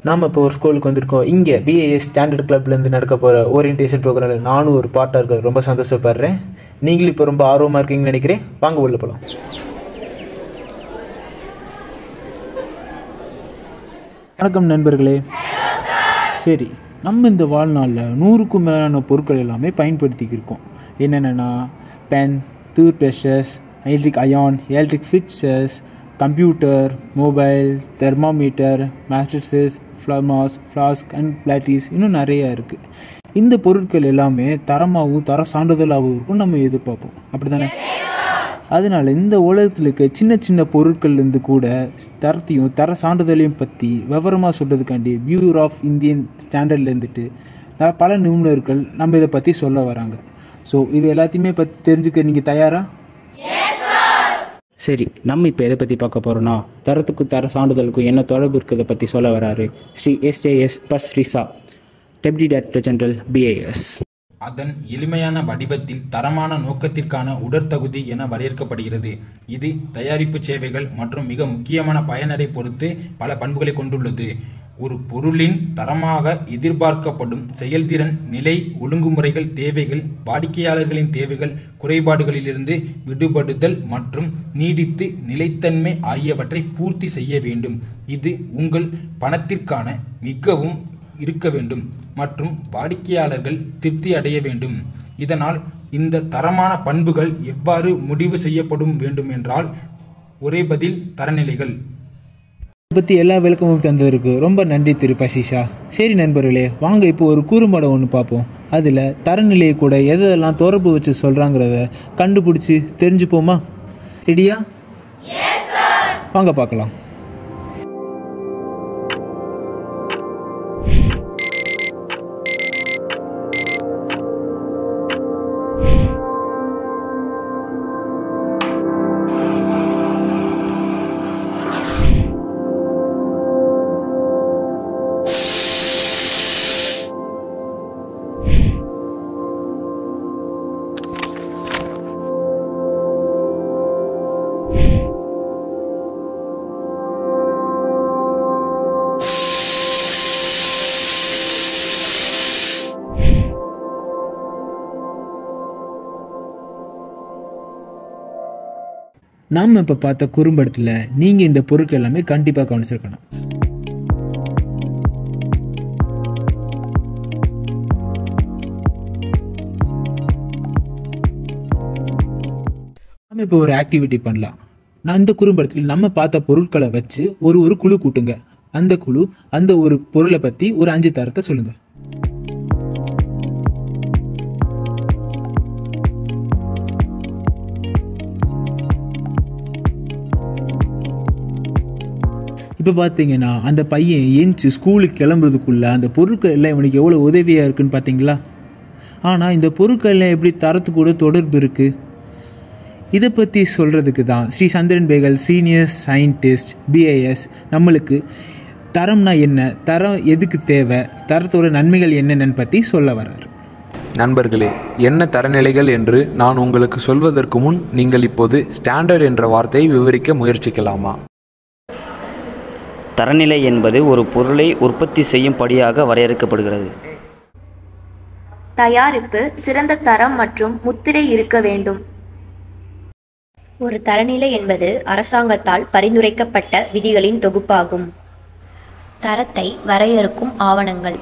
நாம் இப்போ ஒரு ஸ்கூலுக்கு வந்திருக்கோம் இங்கே பிஏஎஸ் ஸ்டாண்டர்ட் கிளப்லேருந்து நடக்க போகிற ஓரியன்டேஷன் ப்ரோக்ராமில் நானும் ஒரு பார்ட்டாக இருக்க ரொம்ப சந்தோஷப்படுறேன் நீங்களும் இப்போ ரொம்ப ஆர்வமாக இருக்கீங்கன்னு நினைக்கிறேன் வாங்க உள்ள போகலாம் வணக்கம் நண்பர்களே சரி நம்ம இந்த வாழ்நாளில் நூறுக்கும் மேலான பொருட்கள் எல்லாமே பயன்படுத்திக்கிருக்கோம் என்னென்னா pen tooth brushes electric iron electric fittings computer mobile thermometer mattresses ஃப்ளமாஸ் ஃப்ளாஸ்க் அண்ட் பிளாட்டிஸ் இன்னும் நிறையா இருக்குது இந்த பொருட்கள் எல்லாமே தரமாகவும் தர சான்றிதழாகவும் இருக்கும் நம்ம எதிர்பார்ப்போம் அப்படி தானே அதனால் இந்த உலகத்தில் இருக்க சின்ன சின்ன பொருட்கள்லேருந்து கூட தரத்தையும் தர சான்றிதழையும் பற்றி விவரமாக சொல்கிறதுக்காண்டி பியூரோ ஆஃப் இந்தியன் ஸ்டாண்டர்ட்லேருந்துட்டு நான் பல நிபுணர்கள் நம்ம இதை பற்றி சொல்ல வராங்க ஸோ இது எல்லாத்தையுமே பற்றி தெரிஞ்சுக்க நீங்கள் தயாரா சரி நம்ம இப்போ எதை பற்றி பார்க்க போகிறோன்னா தரத்துக்கும் தர சான்றிதழுக்கும் என்ன தொடர்பு இருக்கிறத பற்றி சொல்ல வராரு ஸ்ரீ எஸ்ஜேஎஸ் பஸ் ரிசா டெப்டி டைரக்டர் ஜெனரல் பிஏஎஸ் அதன் எளிமையான வடிவத்தில் தரமான நோக்கத்திற்கான உடற்தகுதி என வரையறுக்கப்படுகிறது இது தயாரிப்பு சேவைகள் மற்றும் மிக முக்கியமான பயனரை பொறுத்து பல பண்புகளை கொண்டுள்ளது ஒரு பொருளின் தரமாக எதிர்பார்க்கப்படும் செயல்திறன் நிலை ஒழுங்குமுறைகள் தேவைகள் வாடிக்கையாளர்களின் தேவைகள் குறைபாடுகளிலிருந்து விடுபடுதல் மற்றும் நீடித்து நிலைத்தன்மை ஆகியவற்றை பூர்த்தி செய்ய வேண்டும் இது உங்கள் பணத்திற்கான மிகவும் இருக்க வேண்டும் மற்றும் வாடிக்கையாளர்கள் திருப்தி அடைய வேண்டும் இதனால் இந்த தரமான பண்புகள் எவ்வாறு முடிவு செய்யப்படும் வேண்டும் என்றால் ஒரே பதில் தரநிலைகள் இதை பற்றி எல்லா விளக்கமும் தந்ததற்கு ரொம்ப நன்றி திரு பசிஷா சரி நண்பர்களே வாங்க இப்போ ஒரு குறும்படம் ஒன்று பார்ப்போம் அதில் தரநிலையை கூட எதெல்லாம் தொடர்பு வச்சு சொல்கிறாங்கிறத கண்டுபிடிச்சி தெரிஞ்சுப்போமா ரெடியா வாங்க பார்க்கலாம் நாம் இப்போ பார்த்த குறும்படத்தில் நீங்கள் இந்த பொருட்கள் எல்லாமே கண்டிப்பாக கவனிச்சிருக்கணும் நம்ம இப்போ ஒரு ஆக்டிவிட்டி பண்ணலாம் நான் இந்த குறும்படத்தில் நம்ம பார்த்த பொருட்களை வச்சு ஒரு ஒரு குழு கூட்டுங்க அந்த குழு அந்த ஒரு பொருளை பற்றி ஒரு அஞ்சு தரத்தை சொல்லுங்க இப்போ பார்த்தீங்கன்னா அந்த பையன் ஏஞ்சி ஸ்கூலுக்கு கிளம்புறதுக்குள்ள அந்த பொருட்கள் எல்லாம் இவனுக்கு எவ்வளோ உதவியாக இருக்குன்னு பார்த்தீங்களா ஆனால் இந்த பொருட்கள் எல்லாம் எப்படி தரத்து கூட தொடர்பு இருக்குது இதை பற்றி சொல்கிறதுக்கு தான் ஸ்ரீ சந்திரன் பேகல் சீனியர் சயின்டிஸ்ட் பிஏஎஸ் நம்மளுக்கு தரம்னா என்ன தரம் எதுக்கு தேவை தரத்தோட நன்மைகள் என்னென்னு பற்றி சொல்ல வர்றாரு நண்பர்களே என்ன தரநிலைகள் என்று நான் உங்களுக்கு சொல்வதற்கு முன் நீங்கள் இப்போது ஸ்டாண்டர்ட் என்ற வார்த்தையை விவரிக்க முயற்சிக்கலாமா தரநிலை என்பது ஒரு பொருளை உற்பத்தி செய்யும் படியாக வரையறுக்கப்படுகிறது தயாரிப்பு சிறந்த தரம் மற்றும் முத்திரை இருக்க வேண்டும் ஒரு தரநிலை என்பது அரசாங்கத்தால் பரிந்துரைக்கப்பட்ட விதிகளின் தொகுப்பாகும் தரத்தை வரையறுக்கும் ஆவணங்கள்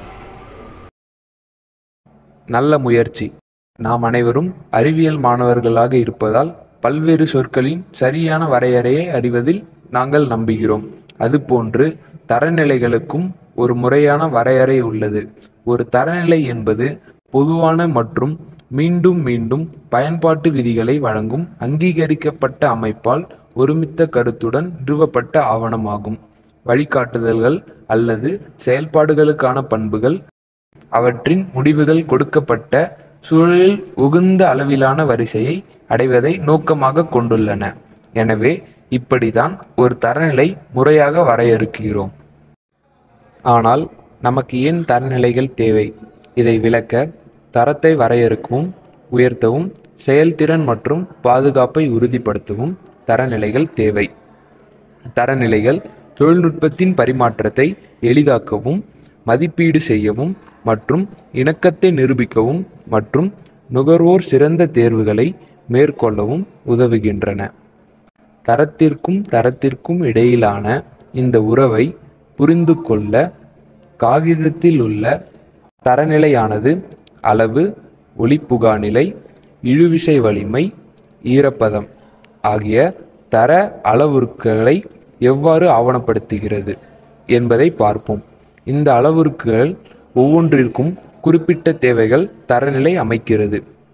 நல்ல முயற்சி நாம் அனைவரும் அறிவியல் மாணவர்களாக இருப்பதால் பல்வேறு சொற்களின் சரியான வரையறையை அறிவதில் நாங்கள் நம்புகிறோம் அதுபோன்று தரநிலைகளுக்கும் ஒரு முறையான வரையறை உள்ளது ஒரு தரநிலை என்பது பொதுவான மற்றும் மீண்டும் மீண்டும் பயன்பாட்டு விதிகளை வழங்கும் அங்கீகரிக்கப்பட்ட அமைப்பால் ஒருமித்த கருத்துடன் நிறுவப்பட்ட ஆவணமாகும் வழிகாட்டுதல்கள் அல்லது செயல்பாடுகளுக்கான பண்புகள் அவற்றின் முடிவுகள் கொடுக்கப்பட்ட சூழலில் உகுந்த அளவிலான வரிசையை அடைவதை நோக்கமாக கொண்டுள்ளன எனவே இப்படிதான் ஒரு தரநிலை முறையாக வரையறுக்கிறோம் ஆனால் நமக்கு ஏன் தரநிலைகள் தேவை இதை விளக்க தரத்தை வரையறுக்கவும் உயர்த்தவும் செயல்திறன் மற்றும் பாதுகாப்பை உறுதிப்படுத்தவும் தரநிலைகள் தேவை தரநிலைகள் தொழில்நுட்பத்தின் பரிமாற்றத்தை எளிதாக்கவும் மதிப்பீடு செய்யவும் மற்றும் இணக்கத்தை நிரூபிக்கவும் மற்றும் நுகர்வோர் சிறந்த தேர்வுகளை மேற்கொள்ளவும் உதவுகின்றன தரத்திற்கும் தரத்திற்கும் இடையிலான இந்த உறவை புரிந்து கொள்ள காகிதத்தில் உள்ள தரநிலையானது அளவு ஒளிப்புகா நிலை இழுவிசை வலிமை ஈரப்பதம் ஆகிய தர அளவுருக்களை எவ்வாறு ஆவணப்படுத்துகிறது என்பதை பார்ப்போம் இந்த அளவுருக்கள் ஒவ்வொன்றிற்கும் குறிப்பிட்ட தேவைகள் தரநிலை அமைக்கிறது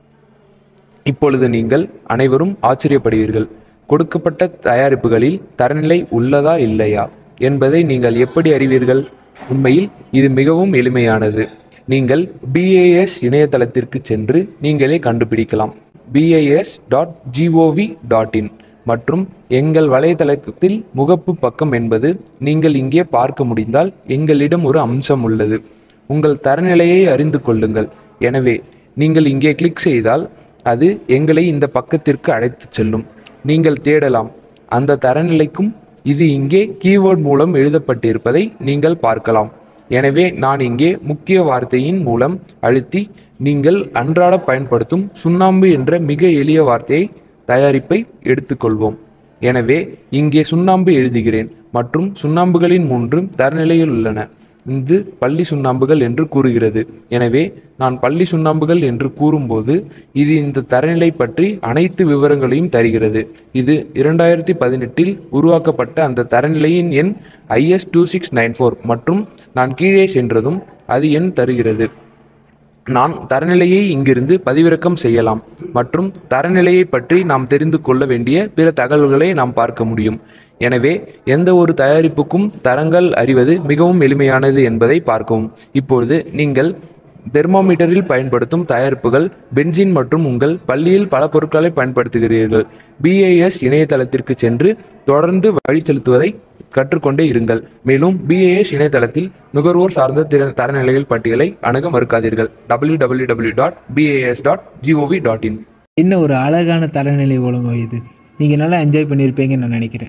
இப்பொழுது நீங்கள் அனைவரும் ஆச்சரியப்படுவீர்கள் கொடுக்கப்பட்ட தயாரிப்புகளில் தரநிலை உள்ளதா இல்லையா என்பதை நீங்கள் எப்படி அறிவீர்கள் உண்மையில் இது மிகவும் எளிமையானது நீங்கள் பிஏஎஸ் இணையதளத்திற்கு சென்று நீங்களே கண்டுபிடிக்கலாம் BIS dot gov dot in மற்றும் எங்கள் வலைதளத்தில் முகப்பு பக்கம் என்பது நீங்கள் இங்கே பார்க்க முடிந்தால் எங்களிடம் ஒரு அம்சம் உள்ளது உங்கள் தரநிலையை அறிந்து கொள்ளுங்கள் எனவே நீங்கள் இங்கே கிளிக் செய்தால் அது எங்களை இந்த பக்கத்திற்கு அழைத்துச் செல்லும் நீங்கள் தேடலாம் அந்த தரநிலைக்கும் இது இங்கே கீவேர்ட் மூலம் எழுதப்பட்டிருப்பதை நீங்கள் பார்க்கலாம் எனவே நான் இங்கே முக்கிய வார்த்தையின் மூலம் அழுத்தி நீங்கள் அன்றாட பயன்படுத்தும் சுண்ணாம்பு என்ற மிக எளிய வார்த்தையை தயாரிப்பை எடுத்துக்கொள்வோம் எனவே இங்கே சுண்ணாம்பு எழுதுகிறேன் மற்றும் சுண்ணாம்புகளின் மூன்று தரநிலையில் உள்ளன இது பள்ளி சுண்ணாம்புகள் என்று கூறுகிறது எனவே நான் பள்ளி சுண்ணாம்புகள் என்று கூறும்போது இது இந்த தரநிலை பற்றி அனைத்து விவரங்களையும் தருகிறது இது இரண்டாயிரத்தி பதினெட்டில் உருவாக்கப்பட்ட அந்த தரநிலையின் எண் IS two six nine four மற்றும் நான் கீழே சென்றதும் அது எண் தருகிறது நான் தரநிலையை இங்கிருந்து பதிவிறக்கம் செய்யலாம் மற்றும் தரநிலையை பற்றி நாம் தெரிந்து கொள்ள வேண்டிய பிற தகவல்களை நாம் பார்க்க முடியும் எனவே எந்த ஒரு தயாரிப்புக்கும் தரங்கள் அறிவது மிகவும் எளிமையானது என்பதை பார்க்கவும் இப்பொழுது நீங்கள் தெர்மோமீட்டரில் பயன்படுத்தும் தயாரிப்புகள் பென்சின் மற்றும் உங்கள் பள்ளியில் பல பொருட்களை பயன்படுத்துகிறீர்கள் பிஏஎஸ் இணையதளத்திற்கு சென்று தொடர்ந்து வழி செலுத்துவதை கற்றுக்கொண்டே இருங்கள் மேலும் பிஏஎஸ் இணையதளத்தில் நுகர்வோர் சார்ந்த திற தரநிலைகள் பட்டியலை அணுக மறுக்காதீர்கள் W W W dot BIS dot gov dot in என்ன ஒரு அழகான தரநிலை ஒழுங்கம் இது நீங்கள் நல்லா என்ஜாய் பண்ணியிருப்பீங்கன்னு நான் நினைக்கிறேன்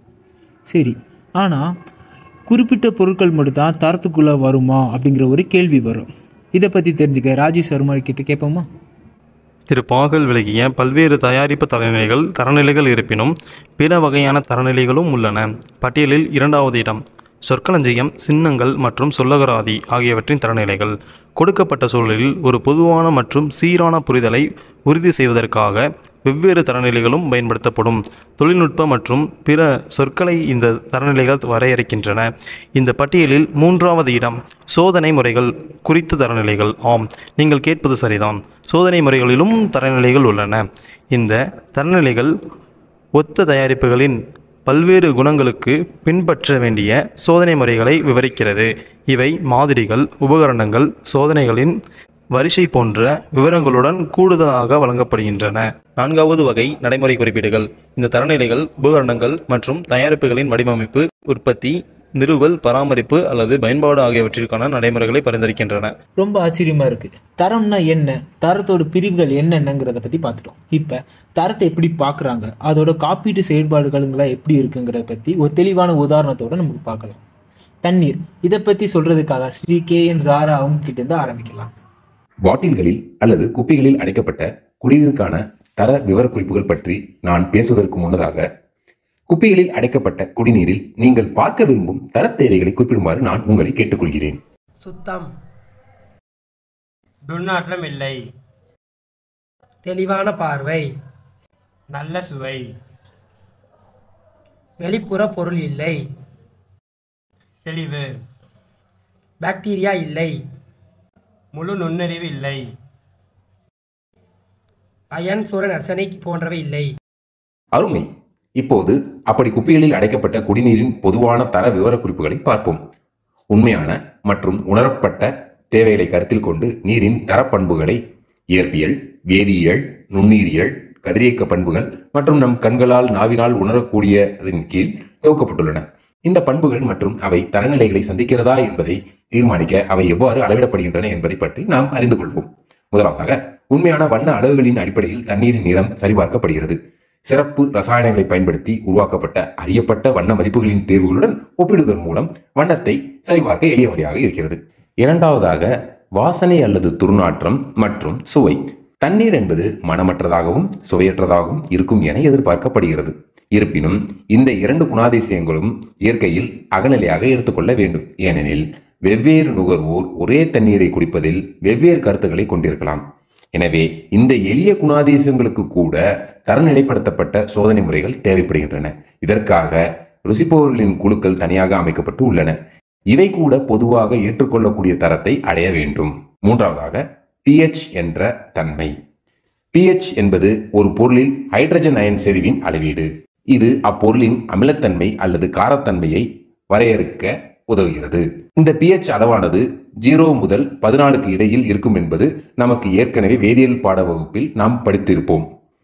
சரி ஆனால் குறிப்பிட்ட பொருட்கள் மட்டும்தான் தரத்துக்குள்ளே வருமா அப்படிங்கிற ஒரு கேள்வி வரும் இதை பற்றி தெரிஞ்சுக்க ராஜேஷ் சர்மா கிட்ட கேட்போமா திரு பாகல் விலகிய பல்வேறு தயாரிப்பு தரநிலைகள் தரநிலைகள் இருப்பினும் பிற வகையான தரநிலைகளும் உள்ளன பட்டியலில் இரண்டாவது இடம் சொற்களஞ்சியம் சின்னங்கள் மற்றும் சொல்லகராதி ஆகியவற்றின் தரநிலைகள் கொடுக்கப்பட்ட சூழலில் ஒரு பொதுவான மற்றும் சீரான புரிதலை உறுதி செய்வதற்காக வெவ்வேறு தரநிலைகளும் பயன்படுத்தப்படும் தொழில்நுட்ப மற்றும் பிற சொற்களை இந்த தரநிலைகள் வரையறுக்கின்றன இந்த பட்டியலில் மூன்றாவது இடம் சோதனை முறைகள் குறித்த தரநிலைகள் ஆம் நீங்கள் கேட்பது சரிதான் சோதனை முறைகளிலும் தரநிலைகள் உள்ளன இந்த தரநிலைகள் ஒத்த தயாரிப்புகளின் பல்வேறு குணங்களுக்கு பின்பற்ற வேண்டிய சோதனை முறைகளை விவரிக்கிறது இவை மாதிரிகள் உபகரணங்கள் சோதனைகளின் வரிசை போன்ற விவரங்களுடன் கூடுதலாக வழங்கப்படுகின்றன நான்காவது வகை நடைமுறை குறிப்பீடுகள் இந்த தரநிலைகள் உபகரணங்கள் மற்றும் தயாரிப்புகளின் வடிவமைப்பு உற்பத்தி நிறுவல் பராமரிப்பு அல்லது பயன்பாடு ஆகியவற்றிற்கான நடைமுறைகளை பரிந்துரைக்கின்றன ரொம்ப ஆச்சரியமாக இருக்குது தரம்னா என்ன தரத்தோட பிரிவுகள் என்னென்னங்கிறத பற்றி பார்த்துட்டோம் இப்போ தரத்தை எப்படி பார்க்குறாங்க அதோட காப்பீட்டு செயல்பாடுகளுங்களாம் எப்படி இருக்குங்கிறத பற்றி ஒரு தெளிவான உதாரணத்தோட நமக்கு பார்க்கலாம் தண்ணீர் இதை பற்றி சொல்கிறதுக்காக ஸ்ரீ கே என் ஜாரா அவங்க கிட்ட இருந்து ஆரம்பிக்கலாம் பாட்டில்களில் அல்லது குப்பிகளில் அடைக்கப்பட்ட குடிநீருக்கான தர விவரக்குறிப்புகள் பற்றி நான் பேசுவதற்கு முன்னதாக குப்பிகளில் அடைக்கப்பட்ட குடிநீரில் நீங்கள் பார்க்க விரும்பும் தரத் தேவைகளை குறிப்பிடுமாறு நான் உங்களை கேட்டுக்கொள்கிறேன் சுத்தம் துர்நாற்றம் இல்லை தெளிவான பார்வை நல்ல சுவை வெளிப்புற பொருள் இல்லை தெளிவு பாக்டீரியா இல்லை முழு நுண்ணறிவு இல்லை அயன் சூரன் அர்சனிக் போன்றவை இல்லை அருமை இப்போது அப்படி குப்பிகளில் அடைக்கப்பட்ட குடிநீரின் பொதுவான தர விவரக்குறிப்புகளை பார்ப்போம் உண்மையான மற்றும் உணரப்பட்ட தேவைகளை கருத்தில் கொண்டு நீரின் தரப்பண்புகளை இயற்பியல் வேதியியல் நுண்ணீரியல் கதிரியக்க பண்புகள் மற்றும் நம் கண்களால் நாவினால் உணரக்கூடியதன் கீழ் தொகுக்கப்பட்டுள்ளன இந்த பண்புகள் மற்றும் அவை தரநிலைகளை சந்திக்கிறதா என்பதை தீர்மானிக்க அவை எவ்வாறு அளவிடப்படுகின்றன என்பதை பற்றி நாம் அறிந்து கொள்வோம் முதலாவதாக உண்மையான வண்ண அளவுகளின் அடிப்படையில் தண்ணீரின் நிறம் சரிபார்க்கப்படுகிறது சிறப்பு ரசாயனங்களை பயன்படுத்தி உருவாக்கப்பட்ட அறியப்பட்ட வண்ண மதிப்புகளின் தேர்வுகளுடன் ஒப்பிடுவதன் மூலம் வண்ணத்தை சரிபார்க்க எளிய வழியாக இருக்கிறது இரண்டாவதாக வாசனை அல்லது துர்நாற்றம் மற்றும் சுவை தண்ணீர் என்பது மனமற்றதாகவும் சுவையற்றதாகவும் இருக்கும் என எதிர்பார்க்கப்படுகிறது இருப்பினும் இந்த இரண்டு குணாதிசயங்களும் இயற்கையில் அகநிலையாக எடுத்துக்கொள்ள வேண்டும் ஏனெனில் வெவ்வேறு நுகர்வோர் ஒரே தண்ணீரை குடிப்பதில் வெவ்வேறு கருத்துக்களை கொண்டிருக்கலாம் எனவே இந்த எளிய குணாதிசயங்களுக்கு கூட தரநிலைப்படுத்தப்பட்ட சோதனை முறைகள் தேவைப்படுகின்றன இதற்காக ருசிப்பவர்களின் குழுக்கள் தனியாக அமைக்கப்பட்டு உள்ளன இவை கூட பொதுவாக ஏற்றுக்கொள்ளக்கூடிய தரத்தை அடைய வேண்டும் மூன்றாவதாக பிஹெச் என்ற தன்மை பிஹெச் என்பது ஒரு பொருளில் ஹைட்ரஜன் அயன் செறிவின் அளவீடு இது அப்பொருளின் அமிலத்தன்மை அல்லது காரத்தன்மையை வரையறுக்க உதவுகிறது இந்த பிஹெச் அளவானது ஜீரோ முதல் பதினாலுக்கு இடையில் இருக்கும் என்பது நமக்கு ஏற்கனவே வேதியியல் பாட வகுப்பில் நாம் படித்திருப்போம்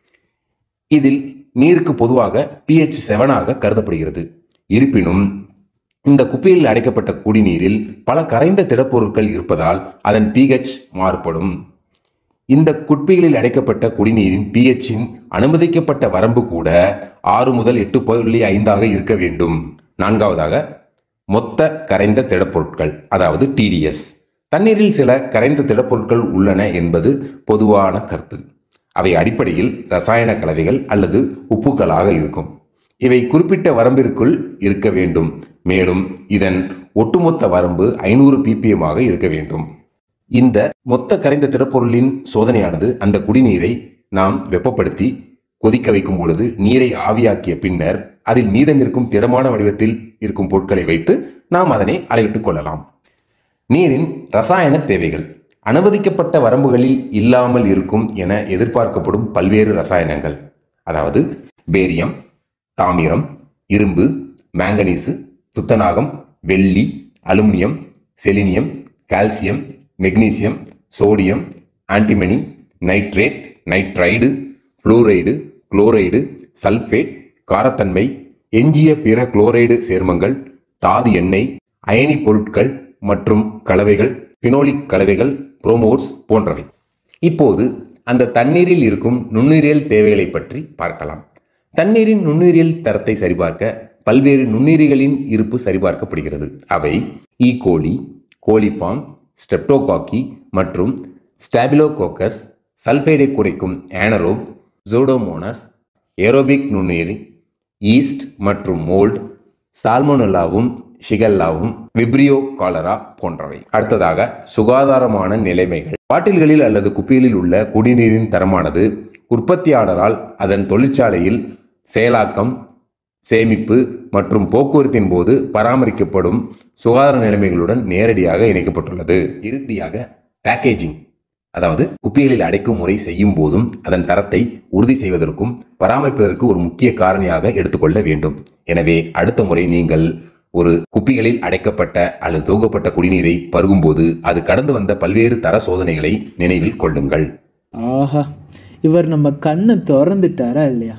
இதில் நீருக்கு பொதுவாக பிஹெச் செவனாக கருதப்படுகிறது இருப்பினும் இந்த குப்பையில் அடைக்கப்பட்ட குடிநீரில் பல கரைந்த திடப்பொருட்கள் இருப்பதால் அதன் பிஹெச் மாறுபடும் இந்த குட்பைகளில் அடைக்கப்பட்ட குடிநீரின் பிஹெச்சின் அனுமதிக்கப்பட்ட வரம்பு கூட ஆறு முதல் எட்டு புள்ளி ஐந்தாக இருக்க வேண்டும் நான்காவதாக மொத்த கரைந்த திடப்பொருட்கள் அதாவது டிடிஎஸ் தண்ணீரில் சில கரைந்த திடப்பொருட்கள் உள்ளன என்பது பொதுவான கருத்து அவை அடிப்படையில் ரசாயன கலவைகள் அல்லது உப்புக்களாக இருக்கும் இவை குறிப்பிட்ட வரம்பிற்குள் இருக்க வேண்டும் மேலும் இதன் ஒட்டுமொத்த வரம்பு ஐநூறு ppm ஆக இருக்க வேண்டும் இந்த மொத்த கரைந்த திடப்பொருளின் சோதனையானது அந்த குடிநீரை நாம் வெப்பப்படுத்தி கொதிக்க வைக்கும் பொழுது நீரை ஆவியாக்கிய பின்னர் அதில் மீதம் இருக்கும் திடமான வடிவத்தில் இருக்கும் பொருட்களை வைத்து நாம் அதனை அளவிட்டுக் கொள்ளலாம் நீரின் ரசாயன தேவைகள் அனுமதிக்கப்பட்ட வரம்புகளில் இல்லாமல் இருக்கும் என எதிர்பார்க்கப்படும் பல்வேறு ரசாயனங்கள் அதாவது பேரியம் தாமிரம் இரும்பு மேங்கனீசு துத்தநாகம் வெள்ளி aluminium selenium calcium magnesium sodium antimony nitrate nitrite fluoride chloride sulphate காரத்தன்மை எஞ்சிய பிற குளோரைடு சேர்மங்கள் தாது எண்ணெய் அயனி பொருட்கள் மற்றும் கலவைகள் பினோலிக் கலவைகள் புரோமோர்ஸ் போன்றவை இப்போது அந்த தண்ணீரில் இருக்கும் நுண்ணுயிரியல் தேவைகளை பற்றி பார்க்கலாம் தண்ணீரின் நுண்ணுயிரியல் தரத்தை சரிபார்க்க பல்வேறு நுண்ணுயிரிகளின் இருப்பு சரிபார்க்கப்படுகிறது அவை ஈ கோலி கோலிஃபார்ம் ஸ்டெப்டோகாக்கி மற்றும் ஸ்டாபிலோகோக்கஸ் சல்பைடை குறைக்கும் ஆனரோப் ஜோடோமோனஸ் ஏரோபிக் நுண்ணுயிரி ஈஸ்ட் மற்றும் மோல்ட் சால்மோனல்லாவும் ஷிகல்லாவும் விப்ரியோ காலரா போன்றவை அடுத்ததாக சுகாதாரமான நிலைமைகள் பாட்டில்களில் அல்லது குப்பிகளில் உள்ள குடிநீரின் தரமானது உற்பத்தியாளரால் அதன் தொழிற்சாலையில் செயலாக்கம் சேமிப்பு மற்றும் போக்குவரத்தின் போது பராமரிக்கப்படும் சுகாதார நிலைமைகளுடன் நேரடியாக இணைக்கப்பட்டுள்ளது இறுதியாக பேக்கேஜிங் அதாவது குப்பிகளில் அடைக்கும் முறை செய்யும் போதும் அதன் தரத்தை உறுதி செய்வதற்கும் பராமரிப்பதற்கு ஒரு முக்கிய காரணியாக எடுத்துக்கொள்ள வேண்டும் எனவே அடுத்த முறை நீங்கள் ஒரு குப்பிகளில் அடைக்கப்பட்ட அல்லது தூக்கப்பட்ட குடிநீரை பருகும்போது அது கடந்து வந்த பல்வேறு தர சோதனைகளை நினைவில் கொள்ளுங்கள் ஆஹா இவர் நம்ம கண்ணை திறந்துட்டாரா இல்லையா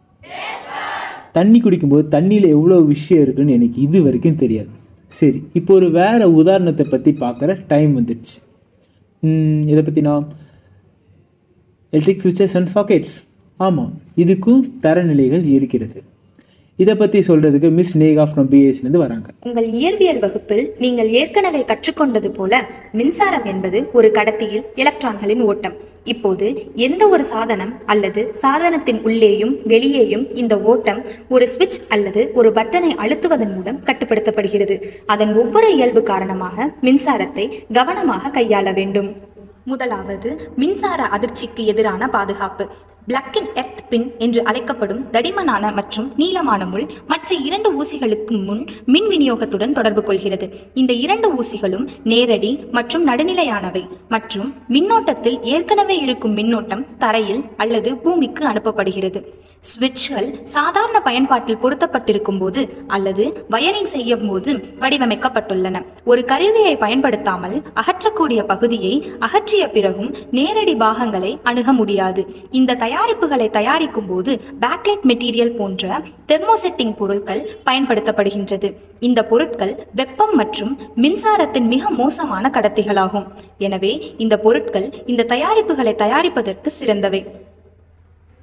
தண்ணி குடிக்கும்போது தண்ணியில் எவ்வளோ விஷயம் இருக்குன்னு எனக்கு இது வரைக்கும் தெரியாது சரி இப்போ ஒரு வேற உதாரணத்தை பற்றி பார்க்குற டைம் வந்துடுச்சு ம், இதை பற்றி நான் எலக்ட்ரிக் சுவிச்சஸ் அண்ட் சாக்கெட்ஸ் ஆமாம் இதுக்கும் தரநிலைகள் இருக்கிறது இதை பற்றி சொல்கிறதுக்கு மிஸ் நேகா ஃப்ரம் பிஎஸ்லேருந்து வராங்க உங்கள் இயற்பியல் வகுப்பில் நீங்கள் ஏற்கனவே கற்றுக்கொண்டது போல மின்சாரம் என்பது ஒரு கடத்தியில் எலக்ட்ரான்களின் ஓட்டம் இப்போது எந்த ஒரு சாதனம் அல்லது சாதனத்தின் உள்ளேயும் வெளியேயும் இந்த ஓட்டம் ஒரு சுவிட்ச் அல்லது ஒரு பட்டனை அழுத்துவதன் மூலம் கட்டுப்படுத்தப்படுகிறது அதன் ஒவ்வொரு இயல்பு காரணமாக மின்சாரத்தை கவனமாக கையாள வேண்டும் முதலாவது மின்சார அதிர்ச்சிக்கு எதிரான பாதுகாப்பு பிளக் இன் எர்த் பின் என்று அழைக்கப்படும் தடிமனான மற்றும் நீளமான முள் மற்ற இரண்டு ஊசிகளுக்கு முன் மின் விநியோகத்துடன் தொடர்பு கொள்கிறது இந்த இரண்டு ஊசிகளும் நேரடி மற்றும் நடுநிலையானவை மற்றும் மின்னோட்டத்தில் ஏற்கனவே இருக்கும் மின்னோட்டம் தரையில் அல்லது பூமிக்கு அனுப்பப்படுகிறது சுவிட்ச்கள் சாதாரண பயன்பாட்டில் பொருத்தப்பட்டிருக்கும் போது அல்லது வயரிங் செய்யும் போது வடிவமைக்கப்பட்டுள்ளன ஒரு கருவியை பயன்படுத்தாமல் அகற்றக்கூடிய பகுதியை அகற்றிய பிறகும் நேரடி பாகங்களை அணுக முடியாது இந்த தயாரிப்புகளை தயாரிக்கும் போது பேக்லைட் மெட்டீரியல் போன்ற தெர்மோசெட்டிங் பொருட்கள் பயன்படுத்தப்படுகின்றது இந்த பொருட்கள் வெப்பம் மற்றும் மின்சாரத்தின் மிக மோசமான கடத்திகளாகும் எனவே இந்த பொருட்கள் இந்த தயாரிப்புகளை தயாரிப்பதற்கு சிறந்தவை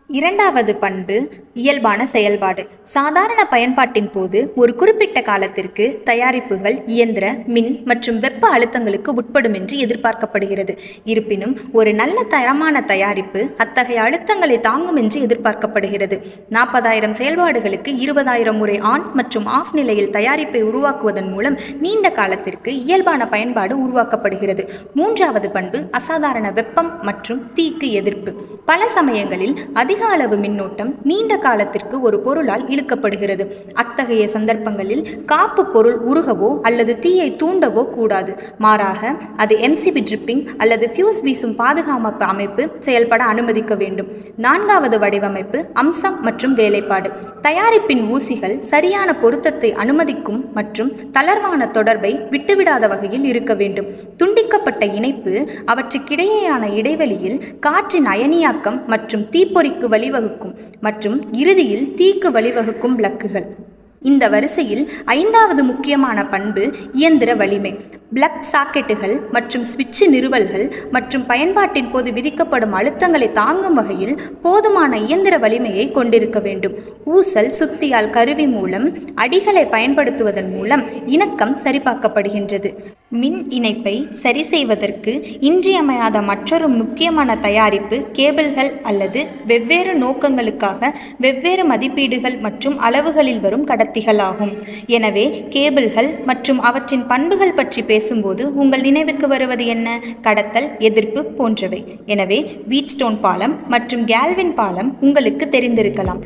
இரண்டாவது பண்பு இயல்பான செயல்பாடு சாதாரண பயன்பாட்டின் போது ஒரு குறிப்பிட்ட காலத்திற்கு தயாரிப்புகள் இயந்திர மின் மற்றும் வெப்ப அழுத்தங்களுக்கு உட்படும் என்று எதிர்பார்க்கப்படுகிறது இருப்பினும் ஒரு நல்ல தரமான தயாரிப்பு அத்தகைய அழுத்தங்களை தாங்கும் என்று எதிர்பார்க்கப்படுகிறது நாற்பதாயிரம் செயல்பாடுகளுக்கு இருபதாயிரம் முறை ஆன் மற்றும் ஆஃப் நிலையில் தயாரிப்பை உருவாக்குவதன் மூலம் நீண்ட காலத்திற்கு இயல்பான பயன்பாடு உருவாக்கப்படுகிறது மூன்றாவது பண்பு அசாதாரண வெப்பம் மற்றும் தீக்கு எதிர்ப்பு பல சமயங்களில் அதிக அளவு மின்னோட்டம் நீண்ட காலத்திற்கு ஒரு பொருளால் இழுக்கப்படுகிறது அத்தகைய சந்தர்ப்பங்களில் காப்பு பொருள் உருகவோ அல்லது தீயை தூண்டவோ கூடாது மாறாக அது எம்சிபி ட்ரிப்பிங் அல்லது ஃபியூஸ் வீசும் பாதுகாப்பு அமைப்பு செயல்பட அனுமதிக்க வேண்டும் நான்காவது வடிவமைப்பு அம்சம் மற்றும் வேலைப்பாடு தயாரிப்பின் ஊசிகள் சரியான பொருத்தத்தை அனுமதிக்கும் மற்றும் தளர்வான தொடர்பை விட்டுவிடாத வகையில் இருக்க வேண்டும் துண்டிக்கப்பட்ட இணைப்பு அவற்றுக்கிடையேயான இடைவெளியில் காற்றின் அயனியாக்கம் மற்றும் தீப்பொறிக்கு வழிவகுக்கும் மற்றும் இறுதியில் தீக்கு வழிவகுக்கும் பிளக்குகள் இந்த வரிசையில் ஐந்தாவது முக்கியமான பண்பு இயந்திர வலிமை பிளக் சாக்கெட்டுகள் மற்றும் சுவிட்சு நிறுவல்கள் மற்றும் பயன்பாட்டின் போது விதிக்கப்படும் அழுத்தங்களை தாங்கும் வகையில் போதுமான இயந்திர வலிமையை கொண்டிருக்க வேண்டும் ஊசல் சுத்தியால் கருவி மூலம் அடிகளை பயன்படுத்துவதன் மூலம் இணக்கம் சரிபார்க்கப்படுகின்றது மின் இணைப்பை சரி செய்வதற்கு இன்றியமையாத மற்றொரு முக்கியமான தயாரிப்பு கேபிள்கள் அல்லது வெவ்வேறு நோக்கங்களுக்காக வெவ்வேறு மதிப்பீடுகள் மற்றும் அளவுகளில் வரும் கடத்திகளாகும் எனவே கேபிள்கள் மற்றும் அவற்றின் பண்புகள் பற்றி பேசும்போது உங்கள் நினைவுக்கு வருவது என்ன கடத்தல் எதிர்ப்பு போன்றவை எனவே வீட்ஸ்டோன் பாலம் மற்றும் கேல்வின் பாலம் உங்களுக்கு தெரிந்திருக்கலாம்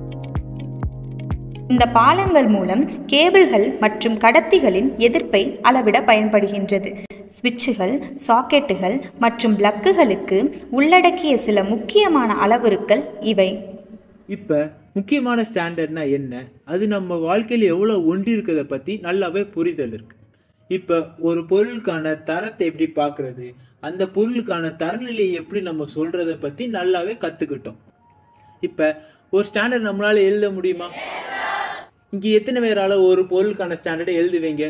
இந்த பாலங்கள் மூலம் கேபிள்கள் மற்றும் கடத்திகளின் எதிர்ப்பை அளவிட பயன்படுகின்றது சுவிட்சுகள் சாக்கெட்டுகள் மற்றும் பிளக்குகளுக்கு உள்ளடக்கிய சில முக்கியமான அளவுருக்கள் இவை இப்போ முக்கியமான ஸ்டாண்டர்ட்னா என்ன அது நம்ம வாழ்க்கையில் எவ்வளோ ஒன்றி இருக்கிறத பற்றி நல்லாவே புரிதல் இருக்கு இப்போ ஒரு பொருளுக்கான தரத்தை எப்படி பார்க்கறது அந்த பொருளுக்கான தரநிலையை எப்படி நம்ம சொல்றத பற்றி நல்லாவே கற்றுக்கிட்டோம் இப்போ ஒரு ஸ்டாண்டர்ட் நம்மளால எழுத முடியுமா இங்கே எத்தனை பேரால ஒரு பொருளுக்கான ஸ்டாண்டர்டை எழுதுவீங்க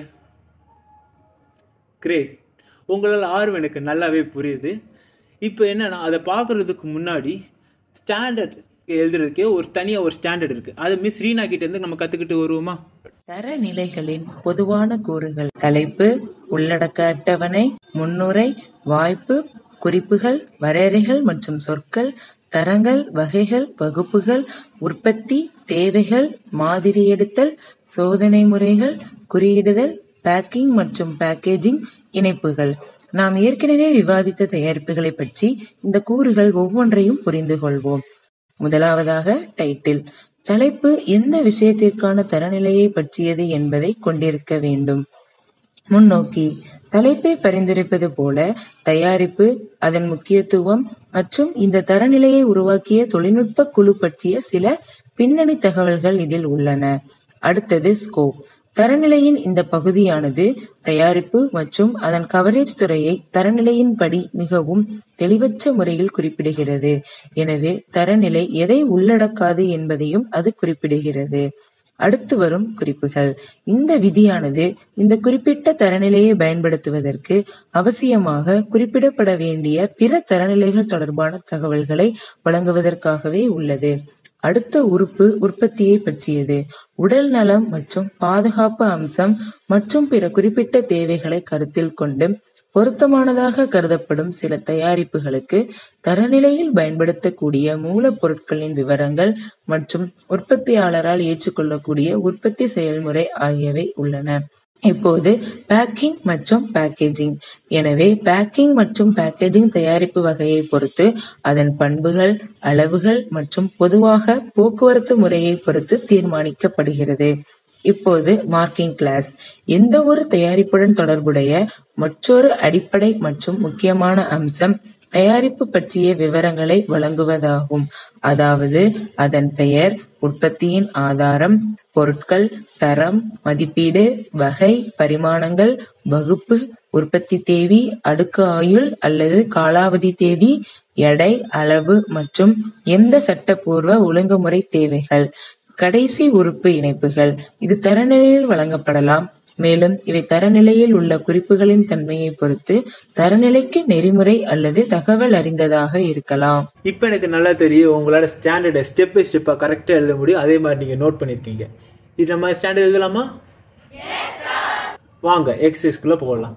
கிரேட் உங்களால் ஆர்வம் எனக்கு நல்லாவே புரியுது இப்போ என்னன்னா அதை பார்க்கறதுக்கு முன்னாடி ஸ்டாண்டர்ட் எழுதுறதுக்கே ஒரு தனியாக ஒரு ஸ்டாண்டர்ட் இருக்கு அது மிஸ் ரீனா கிட்ட இருந்து நம்ம கற்றுக்கிட்டு வருவோமா தரநிலைகளின் பொதுவான கூறுகள் தலைப்பு உள்ளடக்க அட்டவணை முன்னுரை வாய்ப்பு குறிப்புகள் வரையறைகள் மற்றும் சொற்கள் தரங்கள் வகைகள் வகுப்புகள் உற்பத்தி தேவைகள் மாதிரி எடுத்தல் சோதனை முறைகள் குறியிடுதல் பேக்கிங் மற்றும் பேக்கேஜிங் இணைப்புகள் நாம் ஏற்கனவே விவாதித்த தயாரிப்புகளை பற்றி இந்த கூறுகள் ஒவ்வொன்றையும் புரிந்து கொள்வோம் முதலாவதாக டைட்டில் தலைப்பு எந்த விஷயத்திற்கான தரநிலையை பற்றியது என்பதை கொண்டிருக்க வேண்டும் முன்னோக்கி தலைப்பை பரிந்துரைப்பது போல தயாரிப்பு அதன் முக்கியத்துவம் மற்றும் இந்த தரநிலையை உருவாக்கிய தொழில்நுட்ப குழு பற்றிய சில பின்னணி தகவல்கள் இதில் உள்ளன அடுத்தது ஸ்கோப் தரநிலையின் இந்த பகுதியானது தயாரிப்பு மற்றும் அதன் கவரேஜ் துறையை தரநிலையின்படி மிகவும் தெளிவற்ற முறையில் குறிப்பிடுகிறது எனவே தரநிலை எதை உள்ளடக்காது என்பதையும் அது குறிப்பிடுகிறது அடுத்து வரும் குறிப்புகள் இந்த விதியானது இந்த குறிப்பிட்ட தரநிலையை பயன்படுத்துவதற்கு அவசியமாக குறிப்பிடப்பட வேண்டிய பிற தரநிலைகள் தொடர்பான தகவல்களை வழங்குவதற்காகவே உள்ளது அடுத்த உறுப்பு உற்பத்தியை பற்றியது உடல் நலம் மற்றும் பாதுகாப்பு அம்சம் மற்றும் பிற குறிப்பிட்ட தேவைகளை கருத்தில் கொண்டு பொருத்தமானதாக கருதப்படும் சில தயாரிப்புகளுக்கு தரநிலையில் பயன்படுத்தக்கூடிய மூலப்பொருட்களின் விவரங்கள் மற்றும் உற்பத்தியாளரால் ஏற்றுக்கொள்ளக்கூடிய உற்பத்தி செயல்முறை ஆகியவை உள்ளன இப்போது பேக்கிங் மற்றும் பேக்கேஜிங் எனவே பேக்கிங் மற்றும் பேக்கேஜிங் தயாரிப்பு வகையை பொறுத்து அதன் பண்புகள் அளவுகள் மற்றும் பொதுவாக போக்குவரத்து முறையை பொறுத்து தீர்மானிக்கப்படுகிறது இப்போது மார்க்கிங் கிளாஸ் எந்த ஒரு தயாரிப்புடன் தொடர்புடைய மற்றொரு அடிப்படை மற்றும் முக்கியமான அம்சம் தயாரிப்பு பற்றிய விவரங்களை வழங்குவதாகும் அதாவது அதன் பெயர் உற்பத்தியின் ஆதாரம் பொருட்கள் தரம் மதிப்பீடு வகை பரிமாணங்கள் வகுப்பு உற்பத்தி தேதி அடுக்கு ஆயுள் அல்லது காலாவதி தேதி எடை அளவு மற்றும் எந்த சட்டப்பூர்வ ஒழுங்குமுறை தேவைகள் கடைசி உறுப்பு இணைப்புகள் இது தரநிலையில் வழங்கப்படலாம் மேலும் இவை தரநிலையில் உள்ள குறிப்புகளின் தன்மையை பொறுத்து தரநிலைக்கு நெறிமுறை அல்லது தகவல் அறிந்ததாக இருக்கலாம் இப்போ எனக்கு நல்லா தெரியும் உங்களால ஸ்டாண்டர்டை ஸ்டெப் பை ஸ்டெப்பாக கரெக்டாக எழுத முடியும் அதே மாதிரி நீங்கள் நோட் பண்ணியிருக்கீங்க இது நம்ம ஸ்டாண்டர்ட் எழுதலாமா வாங்க எக்ஸசைஸ்குள்ளே போகலாம்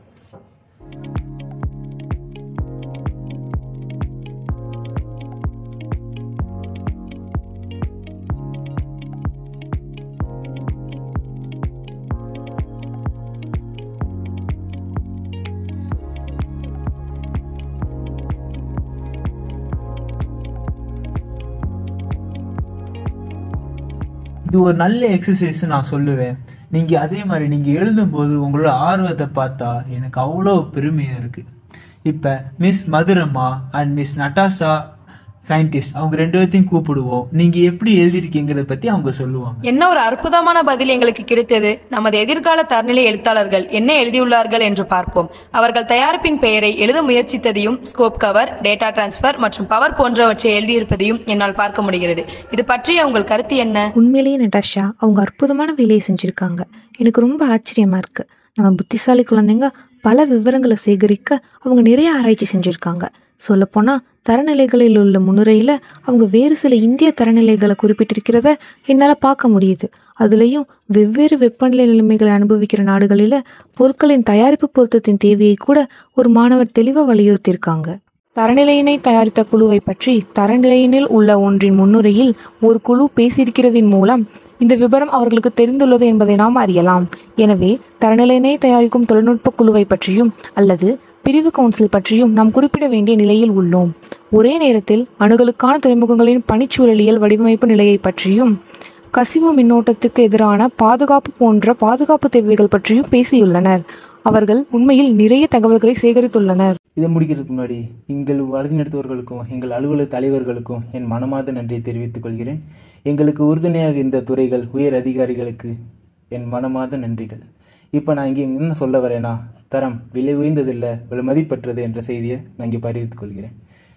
இது ஒரு நல்ல எக்ஸசைஸ் நான் சொல்லுவேன் நீங்கள் அதே மாதிரி நீங்கள் எழுதும்போது உங்களோட ஆர்வத்தை பார்த்தா எனக்கு அவ்வளோ பெருமையாக இருக்குது இப்போ miss Madhuramma and miss Natasha scientist அவங்க ரெண்டு பேர்த்தையும் கூப்பிடுவோம் நீங்கள் எப்படி எழுதிருக்கீங்கிறத பற்றி அவங்க சொல்லுவாங்க என்ன ஒரு அற்புதமான பதில் எங்களுக்கு கிடைத்தது நமது எதிர்கால தரநிலை எழுத்தாளர்கள் என்ன எழுதியுள்ளார்கள் என்று பார்ப்போம் அவர்கள் தயாரிப்பின் பெயரை எழுத முயற்சித்ததையும் ஸ்கோப் கவர் டேட்டா டிரான்ஸ்ஃபர் மற்றும் பவர் போன்றவற்றை எழுதியிருப்பதையும் என்னால் பார்க்க முடிகிறது இது பற்றிய உங்கள் கருத்து என்ன உண்மையிலேயே நட்டாஷா அவங்க அற்புதமான வேலையை செஞ்சுருக்காங்க எனக்கு ரொம்ப ஆச்சரியமா இருக்கு நம்ம புத்திசாலி குழந்தைங்க பல விவரங்களை சேகரிக்க அவங்க நிறைய ஆராய்ச்சி செஞ்சுருக்காங்க சொல்லப்போனால் தரநிலைகளில் உள்ள முன்னுரையில் அவங்க வேறு சில இந்திய தரநிலைகளை குறிப்பிட்டிருக்கிறத என்னால் பார்க்க முடியுது அதுலேயும் வெவ்வேறு வெப்பநிலை நிலைமைகளை அனுபவிக்கிற நாடுகளில் பொருட்களின் தயாரிப்பு பொருத்தத்தின் தேவையை கூட ஒரு மாணவர் தெளிவாக வலியுறுத்தியிருக்காங்க தரநிலையினை தயாரித்த குழுவை பற்றி தரநிலையினில் உள்ள ஒன்றின் முன்னுரையில் ஒரு குழு பேசியிருக்கிறதின் மூலம் இந்த விவரம் அவர்களுக்கு தெரிந்துள்ளது என்பதை நாம் அறியலாம் எனவே தரநிலையினை தயாரிக்கும் தொழில்நுட்ப குழுவை பற்றியும் அல்லது பிரிவு கவுன்சில் பற்றியும் நாம் குறிப்பிட வேண்டிய நிலையில் உள்ளோம் ஒரே நேரத்தில் அணுகலுக்கான துறைமுகங்களின் பணிச்சூழலியல் வடிவமைப்பு நிலையை பற்றியும் கசிவு மின்னோட்டத்திற்கு எதிரான பாதுகாப்பு போன்ற பாதுகாப்பு தேவைகள் பற்றியும் பேசியுள்ளனர் அவர்கள் உண்மையில் நிறைய தகவல்களை சேகரித்துள்ளனர் இதை முடிக்கிறதுக்கு முன்னாடி எங்கள் வழிநடத்துவர்களுக்கும் எங்கள் அலுவலக தலைவர்களுக்கும் என் மனமார்ந்த நன்றியை தெரிவித்துக் கொள்கிறேன் எங்களுக்கு உறுதுணையாக இந்த துறைகள் உயர் அதிகாரிகளுக்கு என் மனமார்ந்த நன்றிகள் இப்போ நான் இங்கே என்ன சொல்ல வரேன்னா தரம் விலை உயர்ந்ததில்லை விலை மதிப்பற்றது என்ற செய்தியை நான் இங்கே பகிர்ந்து கொள்கிறேன்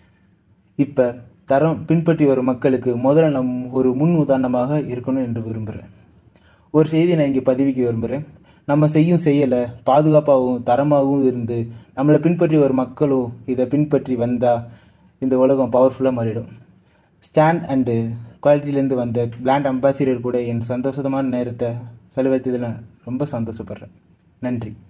இப்போ தரம் பின்பற்றி வரும் மக்களுக்கு முதல்ல நம் ஒரு முன் உதாரணமாக இருக்கணும் என்று விரும்புகிறேன் ஒரு செய்தியை நான் இங்கே பதிவிக்க விரும்புகிறேன் நம்ம செய்யும் செய்யலை பாதுகாப்பாகவும் தரமாகவும் இருந்து நம்மளை பின்பற்றி வரும் மக்களும் இதை பின்பற்றி வந்தால் இந்த உலகம் பவர்ஃபுல்லாக மாறிடும் ஸ்டாண்ட் அண்டு குவாலிட்டியிலேருந்து வந்த பிராண்ட் அம்பாசிடர் கூட என் சந்தோஷமான நேரத்தை செலவழித்ததில் நான் ரொம்ப சந்தோஷப்படுறேன் நன்றி